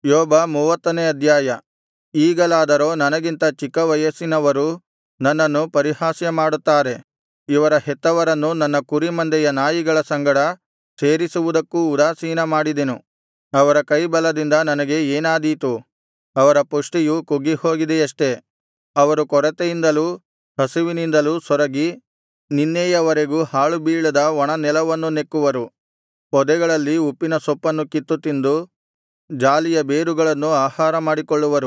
ಯೋಬ ಮೂವತ್ತನೇ ಅಧ್ಯಾಯ ಈಗಲಾದರೋ ನನಗಿಂತ ಚಿಕ್ಕ ವಯಸ್ಸಿನವರು ನನ್ನನ್ನು ಪರಿಹಾಸ್ಯಮಾಡುತ್ತಾರೆ ಇವರ ಹೆತ್ತವರನ್ನು ನನ್ನ ಕುರಿಮಂದೆಯ ನಾಯಿಗಳ ಸಂಗಡ ಸೇರಿಸುವುದಕ್ಕೂ ಉದಾಸೀನ ಮಾಡಿದೆನು ಅವರ ಕೈಬಲದಿಂದ ನನಗೆ ಏನಾದೀತು ಅವರ ಪುಷ್ಟಿಯು ಕುಗ್ಗಿಹೋಗಿದೆಯಷ್ಟೆ ಅವರು ಕೊರತೆಯಿಂದಲೂ ಹಸಿವಿನಿಂದಲೂ ಸೊರಗಿ ನಿನ್ನೆಯವರೆಗೂ ಹಾಳುಬೀಳದ ಒಣನೆಲವನ್ನು ನೆಕ್ಕುವರು ಪೊದೆಗಳಲ್ಲಿ ಉಪ್ಪಿನ ಸೊಪ್ಪನ್ನು ಕಿತ್ತು ತಿಂದು ಜಾಲಿಯ ಬೇರುಗಳನ್ನು ಆಹಾರ ಮಾಡಿಕೊಳ್ಳುವರು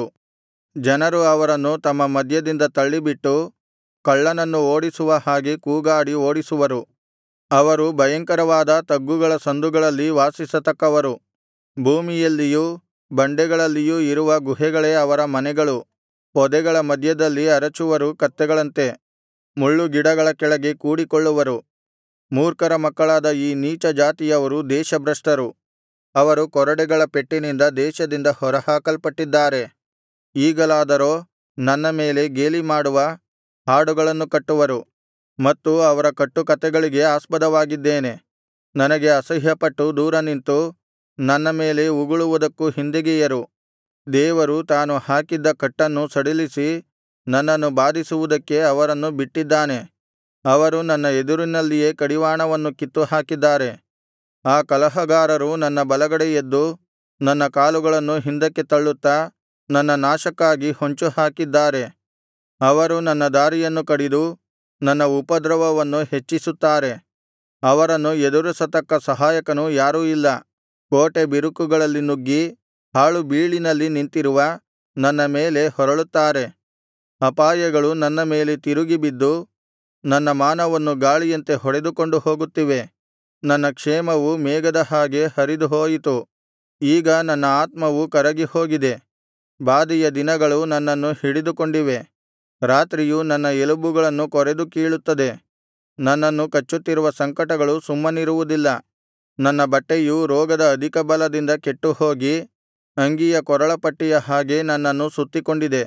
ಜನರು ಅವರನ್ನು ತಮ್ಮ ಮಧ್ಯದಿಂದ ತಳ್ಳಿಬಿಟ್ಟು ಕಳ್ಳನನ್ನು ಓಡಿಸುವ ಹಾಗೆ ಕೂಗಾಡಿ ಓಡಿಸುವರು ಅವರು ಭಯಂಕರವಾದ ತಗ್ಗುಗಳ ಸಂದುಗಳಲ್ಲಿ ವಾಸಿಸತಕ್ಕವರು ಭೂಮಿಯಲ್ಲಿಯೂ ಬಂಡೆಗಳಲ್ಲಿಯೂ ಇರುವ ಗುಹೆಗಳೇ ಅವರ ಮನೆಗಳು ಪೊದೆಗಳ ಮಧ್ಯದಲ್ಲಿ ಅರಚುವರು ಕತ್ತೆಗಳಂತೆ ಮುಳ್ಳುಗಿಡಗಳ ಕೆಳಗೆ ಕೂಡಿಕೊಳ್ಳುವರು ಮೂರ್ಖರ ಮಕ್ಕಳಾದ ಈ ನೀಚ ಜಾತಿಯವರು ದೇಶಭ್ರಷ್ಟರು ಅವರು ಕೊರಡೆಗಳ ಪೆಟ್ಟಿನಿಂದ ದೇಶದಿಂದ ಹೊರಹಾಕಲ್ಪಟ್ಟಿದ್ದಾರೆ ಈಗಲಾದರೋ ನನ್ನ ಮೇಲೆ ಗೇಲಿಮಾಡುವ ಹಾಡುಗಳನ್ನು ಕಟ್ಟುವರು ಮತ್ತು ಅವರ ಕಟ್ಟುಕಥೆಗಳಿಗೆ ಆಸ್ಪದವಾಗಿದ್ದೇನೆ ನನಗೆ ಅಸಹ್ಯಪಟ್ಟು ದೂರ ನಿಂತು ನನ್ನ ಮೇಲೆ ಉಗುಳುವುದಕ್ಕೂ ಹಿಂದೆಗೆಯರು ದೇವರು ತಾನು ಹಾಕಿದ್ದ ಕಟ್ಟನ್ನು ಸಡಿಲಿಸಿ ನನ್ನನ್ನು ಬಾಧಿಸುವುದಕ್ಕೆ ಅವರನ್ನು ಬಿಟ್ಟಿದ್ದಾನೆ ಅವರು ನನ್ನ ಎದುರಿನಲ್ಲಿಯೇ ಕಡಿವಾಣವನ್ನು ಕಿತ್ತುಹಾಕಿದ್ದಾರೆ ಆ ಕಲಹಗಾರರು ನನ್ನ ಬಲಗಡೆ ಎದ್ದು ನನ್ನ ಕಾಲುಗಳನ್ನು ಹಿಂದಕ್ಕೆ ತಳ್ಳುತ್ತಾ ನನ್ನ ನಾಶಕ್ಕಾಗಿ ಹೊಂಚುಹಾಕಿದ್ದಾರೆ ಅವರು ನನ್ನ ದಾರಿಯನ್ನು ಕಡಿದು ನನ್ನ ಉಪದ್ರವವನ್ನು ಹೆಚ್ಚಿಸುತ್ತಾರೆ ಅವರನ್ನು ಎದುರಿಸತಕ್ಕ ಸಹಾಯಕನು ಯಾರೂ ಇಲ್ಲ ಕೋಟೆ ಬಿರುಕುಗಳಲ್ಲಿ ನುಗ್ಗಿ ಹಾಳು ಬೀಳಿನಲ್ಲಿ ನಿಂತಿರುವ ನನ್ನ ಮೇಲೆ ಹೊರಳುತ್ತಾರೆ ಅಪಾಯಗಳು ನನ್ನ ಮೇಲೆ ತಿರುಗಿ ಬಿದ್ದು ನನ್ನ ಮಾನವನ್ನು ಗಾಳಿಯಂತೆ ಹೊಡೆದುಕೊಂಡು ಹೋಗುತ್ತಿವೆ ನನ್ನ ಕ್ಷೇಮವು ಮೇಘದ ಹಾಗೆ ಹರಿದು ಹೋಯಿತು ಈಗ ನನ್ನ ಆತ್ಮವು ಕರಗಿಹೋಗಿದೆ ಬಾಧೆಯ ದಿನಗಳು ನನ್ನನ್ನು ಹಿಡಿದುಕೊಂಡಿವೆ ರಾತ್ರಿಯು ನನ್ನ ಎಲುಬುಗಳನ್ನು ಕೊರೆದು ಕೀಳುತ್ತದೆ ನನ್ನನ್ನು ಕಚ್ಚುತ್ತಿರುವ ಸಂಕಟಗಳು ಸುಮ್ಮನಿರುವುದಿಲ್ಲ ನನ್ನ ಬಟ್ಟೆಯು ರೋಗದ ಅಧಿಕ ಬಲದಿಂದ ಕೆಟ್ಟುಹೋಗಿ ಅಂಗಿಯ ಕೊರಳಪಟ್ಟಿಯ ಹಾಗೆ ನನ್ನನ್ನು ಸುತ್ತಿಕೊಂಡಿದೆ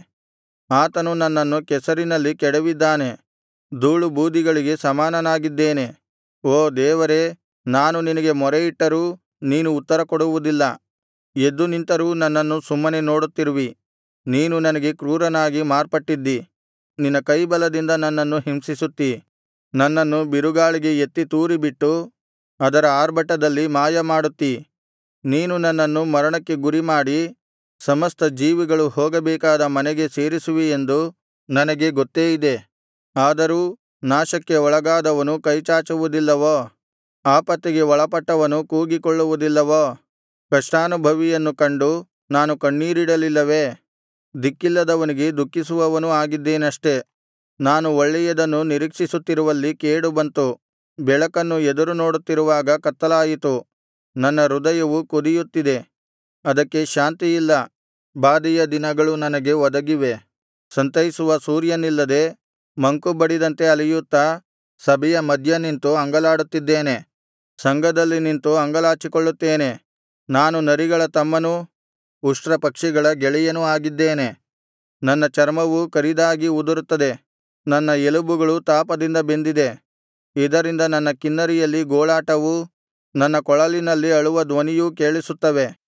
ಆತನು ನನ್ನನ್ನು ಕೆಸರಿನಲ್ಲಿ ಕೆಡವಿದ್ದಾನೆ ಧೂಳು ಬೂದಿಗಳಿಗೆ ಸಮಾನನಾಗಿದ್ದೇನೆ ಓ ದೇವರೇ ನಾನು ನಿನಗೆ ಮೊರೆಯಿಟ್ಟರೂ ನೀನು ಉತ್ತರಕೊಡುವುದಿಲ್ಲ ಎದ್ದು ನಿಂತರೂ ನನ್ನನ್ನು ಸುಮ್ಮನೆ ನೋಡುತ್ತಿರುವಿ ನೀನು ನನಗೆ ಕ್ರೂರನಾಗಿ ಮಾರ್ಪಟ್ಟಿದ್ದಿ ನಿನ್ನ ಕೈಬಲದಿಂದ ನನ್ನನ್ನು ಹಿಂಸಿಸುತ್ತೀ ನನ್ನನ್ನು ಬಿರುಗಾಳಿಗೆ ಎತ್ತಿ ತೂರಿಬಿಟ್ಟು ಅದರ ಆರ್ಭಟದಲ್ಲಿ ಮಾಯಮಾಡುತ್ತೀ ನೀನು ನನ್ನನ್ನು ಮರಣಕ್ಕೆ ಗುರಿಮಾಡಿ ಸಮಸ್ತ ಜೀವಿಗಳು ಹೋಗಬೇಕಾದ ಮನೆಗೆ ಸೇರಿಸುವಿ ಎಂದು ನನಗೆ ಗೊತ್ತೇ ಇದೆ ಆದರೂ ನಾಶಕ್ಕೆ ಒಳಗಾದವನು ಕೈಚಾಚುವುದಿಲ್ಲವೋ ಆಪತ್ತಿಗೆ ಒಳಪಟ್ಟವನು ಕೂಗಿಕೊಳ್ಳುವುದಿಲ್ಲವೋ ಕಷ್ಟಾನುಭವಿಯನ್ನು ಕಂಡು ನಾನು ಕಣ್ಣೀರಿಡಲಿಲ್ಲವೇ ದಿಕ್ಕಿಲ್ಲದವನಿಗೆ ದುಃಖಿಸುವವನೂ ಆಗಿದ್ದೇನಷ್ಟೆ ನಾನು ಒಳ್ಳೆಯದನ್ನು ನಿರೀಕ್ಷಿಸುತ್ತಿರುವಲ್ಲಿ ಕೇಡು ಬಂತು ಬೆಳಕನ್ನು ಎದುರುನೋಡುತ್ತಿರುವಾಗ ಕತ್ತಲಾಯಿತು ನನ್ನ ಹೃದಯವು ಕುದಿಯುತ್ತಿದೆ ಅದಕ್ಕೆ ಶಾಂತಿಯಿಲ್ಲ ಬಾಧೆಯ ದಿನಗಳು ನನಗೆ ಒದಗಿವೆ ಸಂತೈಸುವ ಸೂರ್ಯನಿಲ್ಲದೆ ಮಂಕು ಬಡಿದಂತೆ ಅಲೆಯುತ್ತಾ ಸಭೆಯ ಮಧ್ಯ ನಿಂತು ಅಂಗಲಾಡುತ್ತಿದ್ದೇನೆ ಸಂಘದಲ್ಲಿ ನಿಂತು ಅಂಗಲಾಚಿಕೊಳ್ಳುತ್ತೇನೆ ನಾನು ನರಿಗಳ ತಮ್ಮನೂ ಉಷ್ಟ್ರಪಕ್ಷಿಗಳ ಗೆಳೆಯನೂ ಆಗಿದ್ದೇನೆ ನನ್ನ ಚರ್ಮವು ಕರಿದಾಗಿ ಉದುರುತ್ತದೆ ನನ್ನ ಎಲುಬುಗಳು ತಾಪದಿಂದ ಬೆಂದಿದೆ ಇದರಿಂದ ನನ್ನ ಕಿನ್ನರಿಯಲ್ಲಿ ಗೋಳಾಟವೂ ನನ್ನ ಕೊಳಲಿನಲ್ಲಿ ಅಳುವ ಧ್ವನಿಯೂ ಕೇಳಿಸುತ್ತವೆ